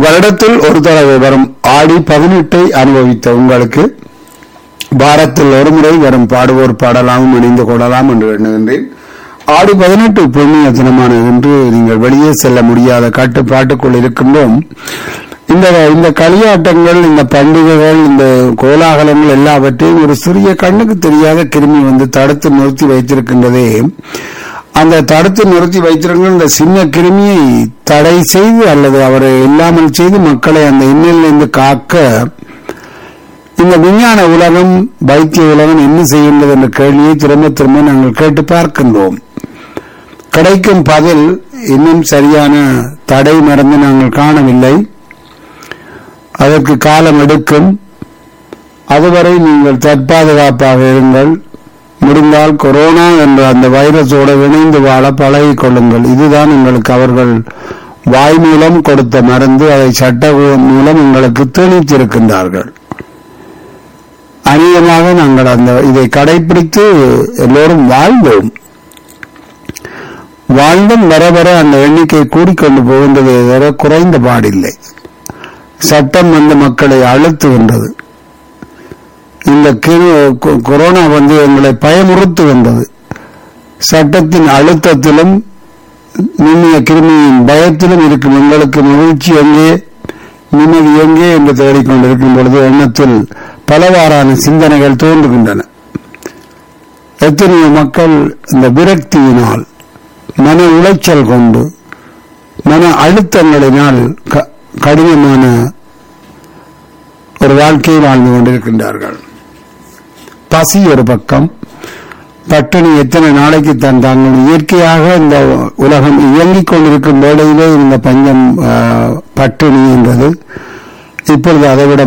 வருடத்தில் ஒரு தடவை வரும் ஆடி பதினெட்டை அனுபவித்த உங்களுக்கு வாரத்தில் ஒரு முறை வரும் பாடுவோர் பாடலாம் இணைந்து கொள்ளலாம் என்று எண்ணுகின்றேன் ஆடி பதினெட்டு புண்ணிய தினமான என்று நீங்கள் வெளியே செல்ல முடியாத கட்டுப்பாட்டுக்குள் இருக்கின்றோம் இந்த இந்த களியாட்டங்கள் இந்த பண்டிகைகள் இந்த கோலாகலங்கள் எல்லாவற்றையும் ஒரு சிறிய கண்ணுக்கு தெரியாத கிருமி வந்து தடுத்து நிறுத்தி வைத்திருக்கின்றதே அந்த தடுத்து நிறுத்தி வைத்திருக்கிற இந்த சின்ன கிருமியை தடை செய்து அல்லது அவரை இல்லாமல் செய்து மக்களை அந்த இன்னிலிருந்து காக்க இந்த விஞ்ஞான உலகம் வைத்திய உலகம் என்ன செய்கின்றது என்ற கேள்வியை திரும்ப திரும்ப நாங்கள் கேட்டு பார்க்கின்றோம் கிடைக்கும் பதில் இன்னும் சரியான தடை மருந்து நாங்கள் காணவில்லை அதற்கு காலம் எடுக்கும் அதுவரை நீங்கள் தற்பாதுகாப்பாக இருங்கள் முடிந்தால் கொரோனா என்ற அந்த வைரஸோடு இணைந்து வாழ பழகிக் கொள்ளுங்கள் இதுதான் உங்களுக்கு அவர்கள் வாய் மூலம் கொடுத்த மருந்து அதை சட்ட மூலம் உங்களுக்கு திணித்திருக்கின்றார்கள் அநேகமாக நாங்கள் அந்த இதை கடைபிடித்து எல்லோரும் வாழ்ந்தோம் வாழ்ந்தும் வர வர அந்த எண்ணிக்கை கூடிக்கொண்டு போகின்றது தவிர குறைந்த பாடில்லை சட்டம் வந்து மக்களை அழுத்துகின்றது இந்த கொரோனா வந்து எங்களை பயமுறுத்துகின்றது சட்டத்தின் அழுத்தத்திலும் நுண்ணிய கிருமியின் பயத்திலும் இருக்கும் எங்களுக்கு மகிழ்ச்சி எங்கே நிம்மதி எங்கே என்று தேடிக்கொண்டிருக்கும் பொழுது எண்ணத்தில் பலவாறான சிந்தனைகள் தோன்றுகின்றன எத்தனையோ மக்கள் இந்த விரக்தியினால் மன உளைச்சல் கொண்டு மன அழுத்தங்களினால் கடினமான ஒரு வாழ்க்கையை வாழ்ந்து கொண்டிருக்கின்றார்கள் பசி ஒரு பக்கம் பட்டினி எத்தனை நாளைக்கு தான் தாங்கள் இயற்கையாக இந்த உலகம் இயங்கிக் கொண்டிருக்கும் வேளையிலே இந்த பஞ்சம் பட்டினி என்றது இப்பொழுது அதைவிட